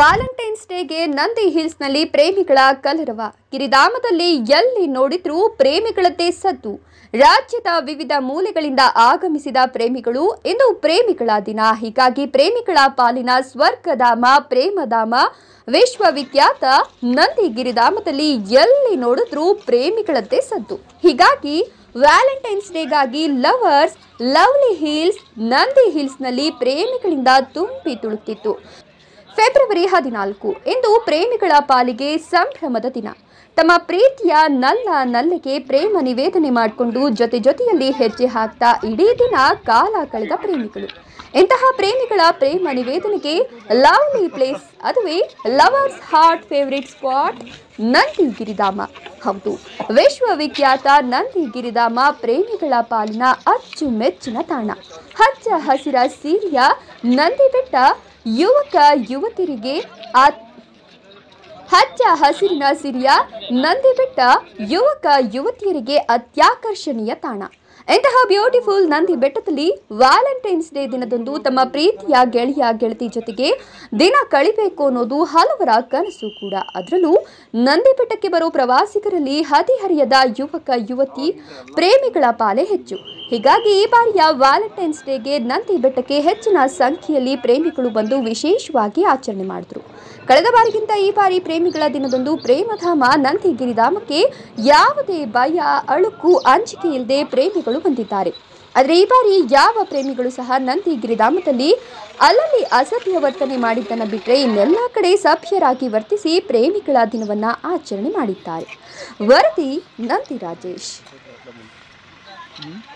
Valentine's ಡೇಗೆ ನಂದಿ ಹಿಲ್ಸ್ನಲ್ಲಿ ಪ್ರೇಮಿಗಳ ಕಲರವ ಗಿರಿಧಾಮದಲ್ಲಿ ಎಲ್ಲಿ ನೋಡಿದ್ರೂ ಪ್ರೇಮಿಗಳದ್ದೇ ಸದ್ದು ರಾಜ್ಯದ ವಿವಿಧ ಮೂಲೆಗಳಿಂದ ಆಗಮಿಸಿದ ಪ್ರೇಮಿಗಳು ಇಂದು ಪ್ರೇಮಿಗಳ ದಿನ ಹೀಗಾಗಿ ಪ್ರೇಮಿಗಳ ಪಾಲಿನ ಸ್ವರ್ಗಧಾಮ ಪ್ರೇಮಧಾಮ ವಿಶ್ವವಿಖ್ಯಾತ ನಂದಿ ಗಿರಿಧಾಮದಲ್ಲಿ ಎಲ್ಲಿ ನೋಡಿದ್ರೂ ಪ್ರೇಮಿಗಳದ್ದೇ ಸದ್ದು ಹೀಗಾಗಿ ವ್ಯಾಲೆಂಟೈನ್ಸ್ ಡೇಗಾಗಿ ಲವರ್ಸ್ ಲವ್ಲಿ ಹಿಲ್ಸ್ ನಂದಿ ಹಿಲ್ಸ್ನಲ್ಲಿ ಪ್ರೇಮಿಗಳಿಂದ ತುಂಬಿ ತುಳುಕ್ತಿತ್ತು ಫೆಬ್ರವರಿ ಹದಿನಾಲ್ಕು ಇಂದು ಪ್ರೇಮಿಗಳ ಪಾಲಿಗೆ ಸಂಭ್ರಮದ ದಿನ ತಮ್ಮ ಪ್ರೀತಿಯ ನಲ್ಲ ನಲ್ಲಿಗೆ ಪ್ರೇಮ ನಿವೇದನೆ ಮಾಡಿಕೊಂಡು ಜೊತೆ ಜೊತೆಯಲ್ಲಿ ಹೆಜ್ಜೆ ಹಾಕ್ತಾ ಇಡೀ ದಿನ ಕಾಲ ಕಳೆದ ಪ್ರೇಮಿಗಳು ಇಂತಹ ಪ್ರೇಮಿಗಳ ಪ್ರೇಮ ನಿವೇದನೆಗೆ ಲವ್ಲಿ ಪ್ಲೇಸ್ ಅದುವೇ lovers heart favourite spot Nandi ಗಿರಿಧಾಮ ಹೌದು ವಿಶ್ವವಿಖ್ಯಾತ ನಂದಿ ಗಿರಿಧಾಮ ಪ್ರೇಮಿಗಳ ಪಾಲಿನ ಅಚ್ಚುಮೆಚ್ಚಿನ ತಾಣ ಹಚ್ಚ ಹಸಿರ ಸೀರೆಯ ನಂದಿ ಬೆಟ್ಟ ಯುವಕ ಯುವತಿಯರಿಗೆ ಆ ಹಚ್ಚ ಹಸಿರಿನ ಸಿರಿಯ ನಂದಿ ಬೆಟ್ಟ ಯುವಕ ಯುವತಿಯರಿಗೆ ಅತ್ಯಾಕರ್ಷಣೀಯ ತಾಣ ಇಂತಹ ಬ್ಯೂಟಿಫುಲ್ ನಂದಿ ಬೆಟ್ಟದಲ್ಲಿ ವ್ಯಾಲೆಂಟೈನ್ಸ್ ಡೇ ದಿನದಂದು ತಮ್ಮ ಪ್ರೀತಿಯ ಗೆಳೆಯ ಗೆಳತಿ ಜೊತೆಗೆ ದಿನ ಕಳಿಬೇಕು ಅನ್ನೋದು ಹಲವರ ಕನಸು ಕೂಡ ಅದರಲ್ಲೂ ನಂದಿ ಬೆಟ್ಟಕ್ಕೆ ಬರೋ ಪ್ರವಾಸಿಗರಲ್ಲಿ ಹದಿಹರಿಯದ ಯುವಕ ಯುವತಿ ಪ್ರೇಮಿಗಳ ಪಾಲೆ ಹೆಚ್ಚು ಹೀಗಾಗಿ ಈ ಬಾರಿಯ ವ್ಯಾಲೆಂಟೈನ್ಸ್ ಡೇಗೆ ನಂದಿ ಬೆಟ್ಟಕ್ಕೆ ಹೆಚ್ಚಿನ ಸಂಖ್ಯೆಯಲ್ಲಿ ಪ್ರೇಮಿಗಳು ಬಂದು ವಿಶೇಷವಾಗಿ ಆಚರಣೆ ಮಾಡಿದ್ರು ಕಳೆದ ಬಾರಿಗಿಂತ ಈ ಬಾರಿ ಪ್ರೇಮಿಗಳ ದಿನದಂದು ಪ್ರೇಮಧಾಮ ನಂದಿ ಗಿರಿಧಾಮಕ್ಕೆ ಯಾವುದೇ ಭಯ ಅಳುಕು ಅಂಜಿಕೆ ಇಲ್ಲದೆ ಪ್ರೇಮಿಗಳು ಬಂದಿದ್ದಾರೆ ಆದರೆ ಈ ಬಾರಿ ಯಾವ ಪ್ರೇಮಿಗಳು ಸಹ ನಂದಿ ಗಿರಿಧಾಮದಲ್ಲಿ ಅಲ್ಲಲ್ಲಿ ಅಸಭ್ಯ ವರ್ತನೆ ಮಾಡಿದ್ದನ್ನು ಬಿಟ್ಟರೆ ಇನ್ನೆಲ್ಲ ಕಡೆ ಸಭ್ಯರಾಗಿ ವರ್ತಿಸಿ ಪ್ರೇಮಿಗಳ ದಿನವನ್ನ ಆಚರಣೆ ಮಾಡಿದ್ದಾರೆ ವರದಿ ನಂದಿ ರಾಜೇಶ್